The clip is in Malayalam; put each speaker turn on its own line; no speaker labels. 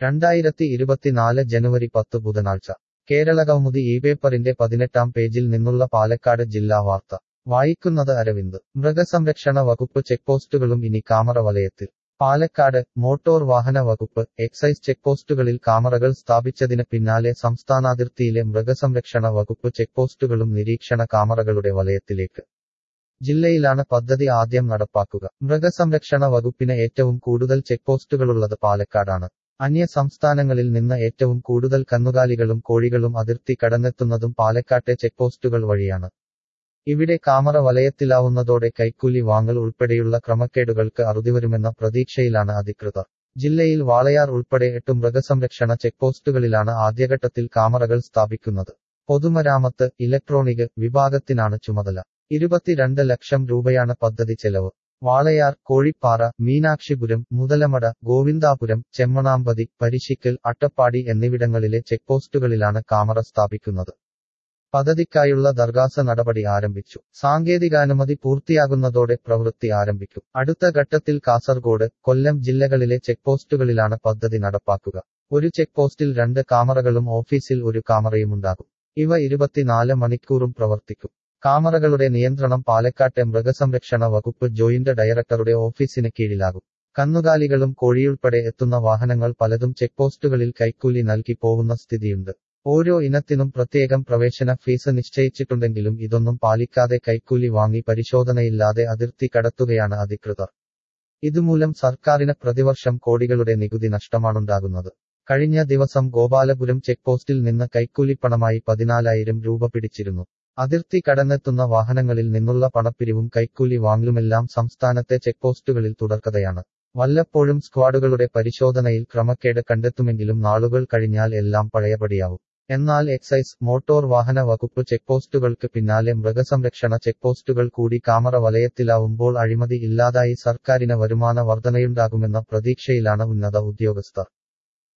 രണ്ടായിരത്തി ഇരുപത്തിനാല് ജനുവരി പത്ത് ബുധനാഴ്ച കേരളകൗമുദി ഈ പേപ്പറിന്റെ പതിനെട്ടാം പേജിൽ നിന്നുള്ള പാലക്കാട് ജില്ലാ വാർത്ത വായിക്കുന്നത് അരവിന്ദ് മൃഗസംരക്ഷണ വകുപ്പ് ചെക്പോസ്റ്റുകളും ഇനി കാമറ വലയത്തിൽ പാലക്കാട് മോട്ടോർ വാഹന വകുപ്പ് എക്സൈസ് ചെക്പോസ്റ്റുകളിൽ കാമറകൾ സ്ഥാപിച്ചതിന് പിന്നാലെ സംസ്ഥാനാതിർത്തിയിലെ മൃഗസംരക്ഷണ വകുപ്പ് ചെക്പോസ്റ്റുകളും നിരീക്ഷണ കാമറകളുടെ വലയത്തിലേക്ക് ജില്ലയിലാണ് പദ്ധതി ആദ്യം നടപ്പാക്കുക മൃഗസംരക്ഷണ വകുപ്പിന് ഏറ്റവും കൂടുതൽ ചെക്പോസ്റ്റുകളുള്ളത് പാലക്കാടാണ് അന്യ സംസ്ഥാനങ്ങളിൽ നിന്ന് ഏറ്റവും കൂടുതൽ കന്നുകാലികളും കോഴികളും അതിർത്തി കടന്നെത്തുന്നതും പാലക്കാട്ടെ ചെക്പോസ്റ്റുകൾ വഴിയാണ് ഇവിടെ കാമറ വലയത്തിലാവുന്നതോടെ കൈക്കൂലി വാങ്ങൽ ഉൾപ്പെടെയുള്ള ക്രമക്കേടുകൾക്ക് അറുതിവരുമെന്ന പ്രതീക്ഷയിലാണ് അധികൃതർ ജില്ലയിൽ വാളയാർ ഉൾപ്പെടെ എട്ട് മൃഗസംരക്ഷണ ചെക്പോസ്റ്റുകളിലാണ് ആദ്യഘട്ടത്തിൽ കാമറകൾ സ്ഥാപിക്കുന്നത് പൊതുമരാമത്ത് ഇലക്ട്രോണിക് വിഭാഗത്തിനാണ് ചുമതല ഇരുപത്തിരണ്ട് ലക്ഷം രൂപയാണ് പദ്ധതി ചെലവ് വാളയാർ കോഴിപ്പാറ മീനാക്ഷിപുരം മുതലമട ഗോവിന്ദാപുരം ചെമ്മണാമ്പതി പരിശിക്കൽ അട്ടപ്പാടി എന്നിവിടങ്ങളിലെ ചെക്പോസ്റ്റുകളിലാണ് കാമറ സ്ഥാപിക്കുന്നത് പദ്ധതിക്കായുള്ള ദർഗാസ നടപടി ആരംഭിച്ചു സാങ്കേതികാനുമതി പൂർത്തിയാകുന്നതോടെ പ്രവൃത്തി ആരംഭിക്കും അടുത്ത ഘട്ടത്തിൽ കാസർഗോഡ് കൊല്ലം ജില്ലകളിലെ ചെക്പോസ്റ്റുകളിലാണ് പദ്ധതി നടപ്പാക്കുക ഒരു ചെക്പോസ്റ്റിൽ രണ്ട് കാമറകളും ഓഫീസിൽ ഒരു കാമറയുമുണ്ടാകും ഇവ ഇരുപത്തിനാല് മണിക്കൂറും പ്രവർത്തിക്കും കാമറകളുടെ നിയന്ത്രണം പാലക്കാട്ടെ മൃഗസംരക്ഷണ വകുപ്പ് ജോയിന്റ് ഡയറക്ടറുടെ ഓഫീസിന് കീഴിലാകും കന്നുകാലികളും കോഴിയുൾപ്പെടെ എത്തുന്ന വാഹനങ്ങൾ പലതും ചെക്പോസ്റ്റുകളിൽ കൈക്കൂലി നൽകി പോകുന്ന സ്ഥിതിയുണ്ട് ഓരോ ഇനത്തിനും പ്രത്യേകം പ്രവേശന ഫീസ് നിശ്ചയിച്ചിട്ടുണ്ടെങ്കിലും ഇതൊന്നും പാലിക്കാതെ കൈക്കൂലി വാങ്ങി പരിശോധനയില്ലാതെ അതിർത്തി കടത്തുകയാണ് അധികൃതർ ഇതുമൂലം സർക്കാരിന് പ്രതിവർഷം കോടികളുടെ നികുതി നഷ്ടമാണുണ്ടാകുന്നത് കഴിഞ്ഞ ദിവസം ഗോപാലപുരം ചെക്പോസ്റ്റിൽ നിന്ന് കൈക്കൂലിപ്പണമായി പതിനാലായിരം രൂപ പിടിച്ചിരുന്നു അതിർത്തി കടന്നെത്തുന്ന വാഹനങ്ങളിൽ നിന്നുള്ള പണപ്പിരിവും കൈക്കൂലി വാങ്ങലുമെല്ലാം സംസ്ഥാനത്തെ ചെക്പോസ്റ്റുകളിൽ തുടർക്കഥയാണ് വല്ലപ്പോഴും സ്ക്വാഡുകളുടെ പരിശോധനയിൽ ക്രമക്കേട് കണ്ടെത്തുമെങ്കിലും നാളുകൾ കഴിഞ്ഞാൽ എല്ലാം പഴയപടിയാവും എന്നാൽ എക്സൈസ് മോട്ടോർ വാഹന വകുപ്പ് ചെക്പോസ്റ്റുകൾക്ക് പിന്നാലെ മൃഗസംരക്ഷണ ചെക്പോസ്റ്റുകൾ കൂടി കാമറ വലയത്തിലാവുമ്പോൾ അഴിമതി ഇല്ലാതായി സർക്കാരിന് വരുമാന വർധനയുണ്ടാകുമെന്ന പ്രതീക്ഷയിലാണ് ഉന്നത ഉദ്യോഗസ്ഥർ